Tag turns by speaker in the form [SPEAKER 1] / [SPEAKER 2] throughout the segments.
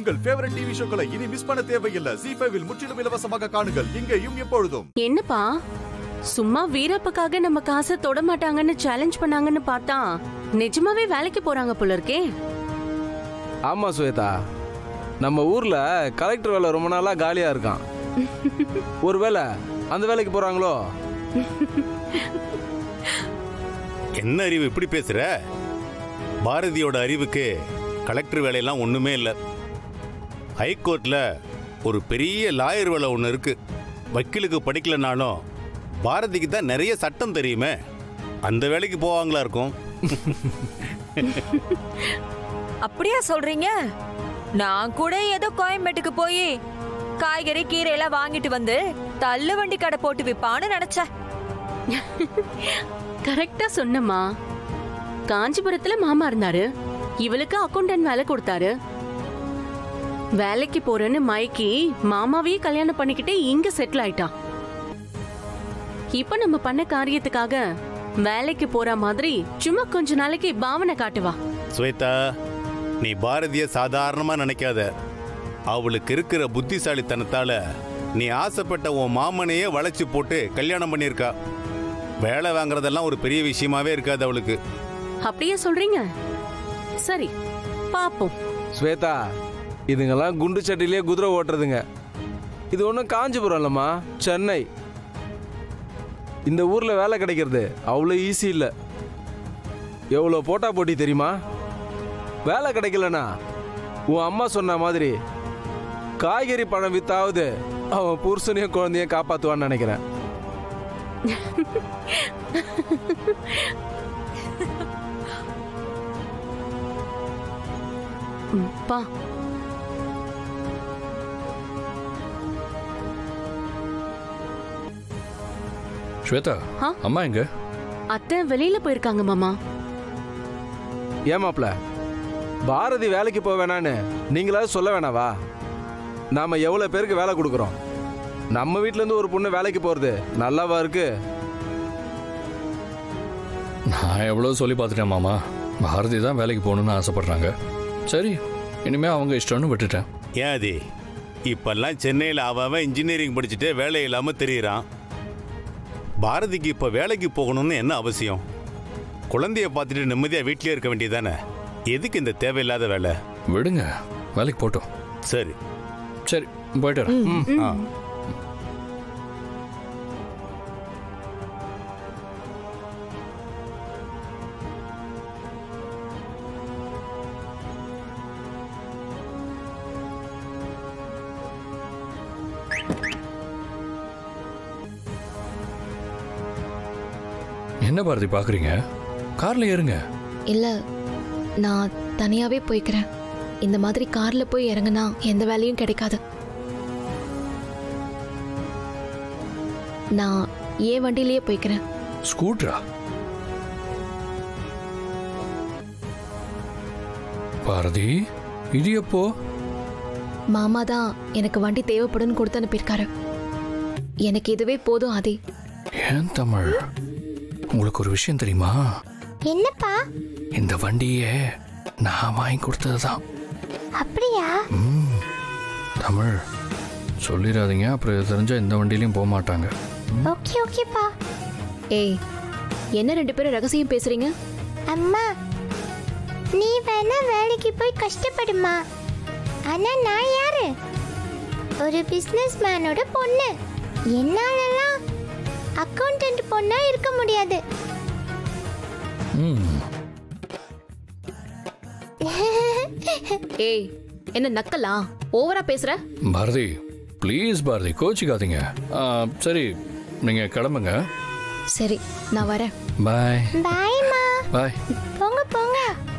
[SPEAKER 1] உங்கள் favourite TV ஷோக்களை இனி miss பண்ண தேவையில்லை ஜி ஃபைவில் முற்றிலும் இலவசமாக காணுங்கள் இங்கேயும் எப்பொழுதும்
[SPEAKER 2] என்னப்பா சும்மா வீரப்பக்காக நம்ம காசை தொட மாட்டாங்கன்னு சேலஞ்ச் பண்ணாங்கன்னு பார்த்தா நிஜமாவே வேலைக்கு போறாங்க போல இருக்கே
[SPEAKER 3] ஆமா சுவேதா நம்ம ஊர்ல கலெக்டர் வேலை ரொம்ப நாளா காலியா இருக்கான் ஒருவேளை அந்த வேலைக்கு போறாங்களோ
[SPEAKER 4] என்ன அறிவு இப்படி பேசுற பாரதியோட அறிவுக்கு கலெக்டர் வேலையெல்லாம் ஒண்ணுமே இல்லை ஹைகோர்ட்ல ஒரு பெரிய லாயர் வேலை ஒன்று இருக்கு வக்கீலுக்கு படிக்கலனாலும் பாரதிக்கு தான் நிறைய சட்டம் தெரியுமே அந்த வேலைக்கு போவாங்களா இருக்கும்
[SPEAKER 5] அப்படியா சொல்றீங்க நான் கூட ஏதோ கோயம்பேட்டுக்கு போய் காய்கறி கீரை எல்லாம் வாங்கிட்டு வந்து தள்ளு வண்டி கடை போட்டு விப்பான்னு நினைச்சேன்
[SPEAKER 2] கரெக்டா சொன்னம்மா காஞ்சிபுரத்துல மாமா இருந்தாரு இவளுக்கு அக்கௌண்டன்ட் வேலை கொடுத்தாரு வேலைக்கு போறேன்னு மைக்கி மாமாவையே கல்யாணம் பண்ணிக்கிட்டு இங்க செட்டில் ஆயிட்டான் இப்ப நம்ம பண்ண காரியத்துக்காக வேலைக்கு போற மாதிரி சும்மா கொஞ்ச நாளைக்கு பாவனை காட்டுவா
[SPEAKER 4] ஸ்வேதா நீ பாரதிய சாதாரணமா நினைக்காத அவளுக்கு இருக்கிற புத்திசாலித்தனத்தால நீ ஆசைப்பட்ட உன் மாமனையே வளைச்சு போட்டு கல்யாணம் பண்ணியிருக்கா வேலை வாங்குறதெல்லாம் ஒரு பெரிய விஷயமாவே இருக்காது அவளுக்கு
[SPEAKER 2] அப்படியே சொல்றீங்க சரி பாப்போம்
[SPEAKER 3] ஸ்வேதா இதுங்கெல்லாம் குண்டு சட்டிலேயே குதிரை ஓட்டுறதுங்க இது ஒன்றும் காஞ்சிபுரம் இல்லைம்மா சென்னை இந்த ஊர்ல வேலை கிடைக்கிறது அவ்வளோ ஈஸி இல்லை எவ்வளோ போட்டா போட்டி தெரியுமா வேலை கிடைக்கலனா உன் அம்மா சொன்ன மாதிரி காய்கறி பழம் வித்தாவது அவன் புருஷனையும் குழந்தையும் காப்பாத்துவான்னு நினைக்கிறேன்
[SPEAKER 2] ம், பா
[SPEAKER 6] ஸ்வேதா
[SPEAKER 2] ஆ?
[SPEAKER 6] அம்மா எங்க
[SPEAKER 2] அத்தை வெளியில போயிருக்காங்க மாமா
[SPEAKER 3] ஏமாப்ல பாரதி வேலைக்கு போக வேணான்னு நீங்களாவது சொல்ல வேணாவா நாம எவ்வளவு பேருக்கு வேலை கொடுக்குறோம் நம்ம வீட்ல இருந்து ஒரு பொண்ணு வேலைக்கு போறது நல்லாவா இருக்கு
[SPEAKER 6] நான் எவ்வளோ சொல்லி பார்த்துட்டேன் மாமா பாரதி தான் வேலைக்கு போகணுன்னு ஆசைப்படுறாங்க சரி இனிமே அவங்க இஷ்டம்னு விட்டுட்டேன்
[SPEAKER 4] ஏன் அது இப்பெல்லாம் சென்னையில் அவன் அவன் இன்ஜினியரிங் படிச்சுட்டு வேலை இல்லாமல் தெரியுறான் பாரதிக்கு இப்போ வேலைக்கு போகணும்னு என்ன அவசியம் குழந்தைய பார்த்துட்டு நிம்மதியாக வீட்டிலே இருக்க வேண்டியதானே எதுக்கு இந்த தேவையில்லாத வேலை
[SPEAKER 6] விடுங்க வேலைக்கு போட்டோம்
[SPEAKER 4] சரி
[SPEAKER 6] சரி போயிட்டு வரேன்
[SPEAKER 4] ஆ
[SPEAKER 6] என்ன பாரதி பார்க்குறீங்க காரில் ஏறுங்க
[SPEAKER 7] இல்ல நான் தனியாவே போய்க்கிறேன் இந்த மாதிரி கார்ல போய் இறங்குனா எந்த வேலையும் கிடைக்காது நான் ஏன் வண்டியிலேயே போய்க்கிறேன்
[SPEAKER 6] ஸ்கூட்டரா பாரதி இது எப்போ
[SPEAKER 7] மாமா தான் எனக்கு வண்டி தேவைப்படும்னு கொடுத்து அனுப்பியிருக்காரு எனக்கு இதுவே போதும் அதே
[SPEAKER 6] ஏன் தமிழ் உங்களுக்கு ஒரு விஷயம் தெரியுமா
[SPEAKER 8] என்னப்பா
[SPEAKER 6] இந்த வண்டியே நான் வாங்கி கொடுத்தது தான்
[SPEAKER 8] அப்படியா
[SPEAKER 6] தமிழ் சொல்லிடாதீங்க அப்புறம் இது தெரிஞ்சா இந்த வண்டியிலையும் போக மாட்டாங்க
[SPEAKER 8] ஓகே ஓகேப்பா
[SPEAKER 7] ஏய் என்ன ரெண்டு பேரும் ரகசியம் பேசுறீங்க
[SPEAKER 8] அம்மா நீ வேணா வேலைக்கு போய் கஷ்டப்படுமா ஆனா நான் யாரு ஒரு பிசினஸ் மேனோட பொண்ணு என்னாலலாம் அக்கௌண்டன்ட் பொண்ணா இருக்க முடியாது
[SPEAKER 6] ம்
[SPEAKER 7] ஏய் என்ன நக்கலா ஓவரா பேசுற
[SPEAKER 6] பாரதி ப்ளீஸ் பாரதி கோச்சிக்காதீங்க ஆ, சரி நீங்கள் கிளம்புங்க
[SPEAKER 7] சரி நான் வரேன்
[SPEAKER 6] பாய்
[SPEAKER 8] பாய்மா
[SPEAKER 6] பாய்
[SPEAKER 8] போங்க போங்க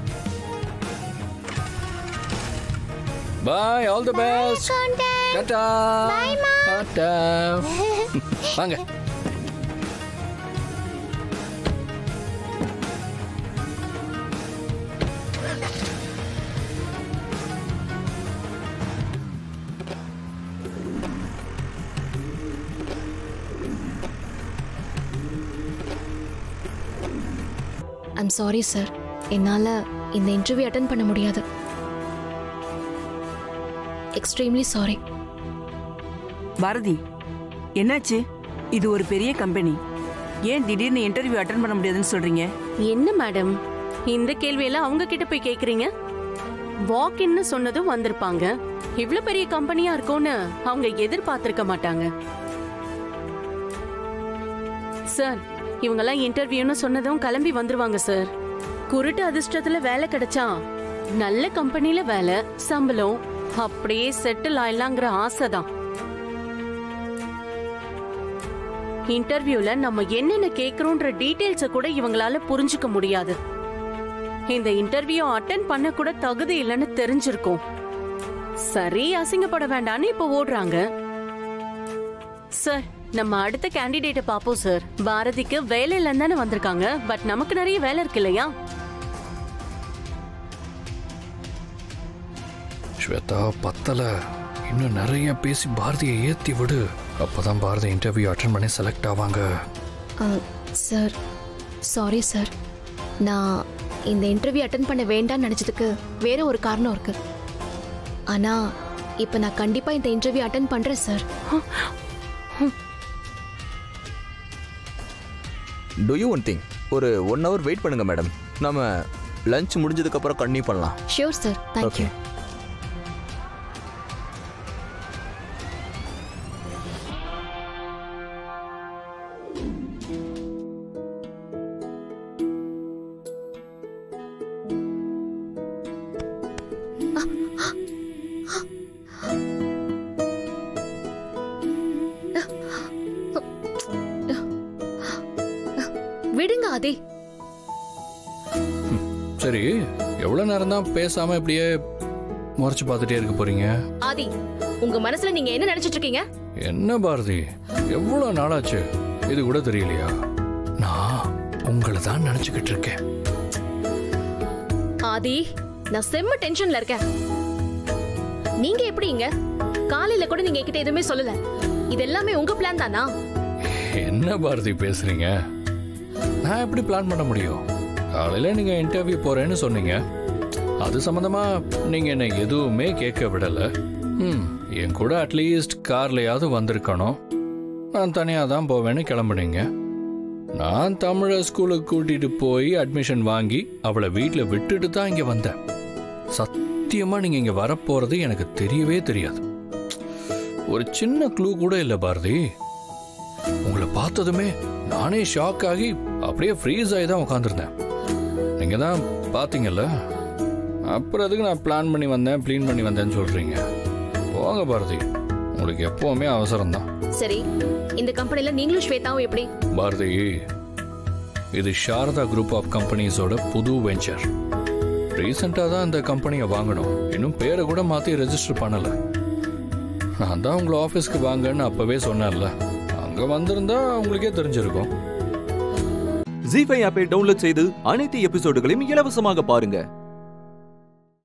[SPEAKER 6] bye all the best
[SPEAKER 8] accountant
[SPEAKER 6] tata tata வாங்க
[SPEAKER 7] ஐம் சாரி சார் என்னால் இந்த இன்டர்வியூ அட்டன் பண்ண முடியாது எக்ஸ்ட்ரீம்லி சாரி
[SPEAKER 9] பாரதி என்னாச்சு இது ஒரு பெரிய கம்பெனி ஏன் திடீர்னு இன்டர்வியூ அட்டன் பண்ண முடியாதுன்னு சொல்றீங்க
[SPEAKER 2] என்ன மேடம் இந்த கேள்வியெல்லாம் அவங்க கிட்ட போய் கேக்குறீங்க வாக் இன்னு சொன்னதும் வந்திருப்பாங்க இவ்ளோ பெரிய கம்பெனியா இருக்கும்னு அவங்க எதிர்பார்த்திருக்க மாட்டாங்க சார் இவங்கெல்லாம் இன்டர்வியூன்னு சொன்னதும் கிளம்பி வந்துருவாங்க சார் குருட்டு அதிர்ஷ்டத்துல வேலை கிடைச்சா நல்ல கம்பெனில வேலை சம்பளம் அப்படியே செட்டில் ஆயிடலாங்கிற ஆசைதான் இன்டர்வியூல நம்ம என்னென்ன கேக்குறோன்ற டீடைல்ஸ கூட இவங்களால புரிஞ்சுக்க முடியாது இந்த இன்டர்வியூ அட்டென்ட் பண்ண கூட தகுதி இல்லைன்னு தெரிஞ்சிருக்கும் சரி அசிங்கப்பட வேண்டாம்னு இப்ப ஓடுறாங்க சார் நம்ம அடுத்த கேண்டிடேட்டை பாப்போம் சார் பாரதிக்கு வேலை இல்லைன்னு தானே வந்திருக்காங்க பட் நமக்கு நிறைய வேலை இருக்கு இல்லையா
[SPEAKER 6] ஸ்வேதா பத்தல இன்னும் நிறைய பேசி பாரதியை ஏத்தி விடு அப்பதான் பாரதி இன்டர்வியூ அட்டன் பண்ணி செலக்ட் ஆவாங்க
[SPEAKER 7] சார் சாரி சார் நான் இந்த இன்டர்வியூ அட்டன் பண்ண வேண்டாம்னு நினச்சதுக்கு வேற ஒரு காரணம் இருக்கு ஆனால் இப்போ நான் கண்டிப்பாக இந்த இன்டர்வியூ அட்டன் பண்ணுறேன் sir
[SPEAKER 10] do you one thing ஒரு ஒன் ஹவர் வெயிட் பண்ணுங்க மேடம் நம்ம லஞ்ச் முடிஞ்சதுக்கப்புறம் கண்டினியூ பண்ணலாம்
[SPEAKER 7] ஷியோர் சார் தேங்க்யூ விடுங்க ஆதி
[SPEAKER 6] சரி எவ்வளவு நேரம் தான் பேசாம இப்படியே முறைச்சு பார்த்துட்டே இருக்க போறீங்க
[SPEAKER 7] ஆதி உங்க மனசுல நீங்க என்ன நினைச்சிட்டு இருக்கீங்க
[SPEAKER 6] என்ன பாரதி எவ்வளவு நாளாச்சு இது கூட தெரியலையா நான் உங்களை தான் நினைச்சுக்கிட்டு இருக்கேன்
[SPEAKER 7] ஆதி நான் செம்ம டென்ஷன்ல இருக்கேன் நீங்க எப்படிங்க காலையில கூட நீங்க என்கிட்ட எதுவுமே சொல்லல இது எல்லாமே உங்க பிளான் தானா
[SPEAKER 6] என்ன பாரதி பேசுறீங்க நான் எப்படி பிளான் பண்ண முடியும் காலையில நீங்க இன்டர்வியூ போறேன்னு சொன்னீங்க அது சம்பந்தமா நீங்க என்ன எதுவுமே கேட்க விடல ம் என் கூட அட்லீஸ்ட் கார்லயாவது வந்திருக்கணும் நான் தனியா தான் போவேன்னு கிளம்புனீங்க நான் தமிழை ஸ்கூலுக்கு கூட்டிட்டு போய் அட்மிஷன் வாங்கி அவளை வீட்டில் விட்டுட்டு தான் இங்க வந்தேன் சத்தியமா நீங்க இங்க வரப்போறது எனக்கு தெரியவே தெரியாது ஒரு சின்ன க்ளூ கூட இல்லை பாரதி உங்களை பார்த்ததுமே நானே ஷாக் ஆகி அப்படியே ஃப்ரீஸ் ஆகி தான் உட்காந்துருந்தேன் நீங்க தான் பார்த்தீங்கல்ல அப்புறம் அதுக்கு நான் பிளான் பண்ணி வந்தேன் ப்ளீன் பண்ணி வந்தேன்னு சொல்றீங்க போங்க பாரதி உங்களுக்கு எப்பவுமே அவசரம் தான்
[SPEAKER 7] சரி இந்த கம்பெனில நீங்களும் ஸ்வேதாவும் எப்படி
[SPEAKER 6] பாரதி இது சாரதா குரூப் ஆஃப் கம்பெனிஸோட புது வெஞ்சர் ரீசெண்டாக தான் இந்த கம்பெனியை வாங்கணும் இன்னும் பேரை கூட மாற்றி ரெஜிஸ்டர் பண்ணலை நான் தான் உங்களை ஆஃபீஸ்க்கு வாங்கன்னு அப்போவே சொன்னேன்ல அங்கே வந்திருந்தா உங்களுக்கே தெரிஞ்சிருக்கும்
[SPEAKER 11] ஜி ஃபைவ் ஆப்பை டவுன்லோட் செய்து அனைத்து எபிசோடுகளையும் இலவசமாக பாருங்க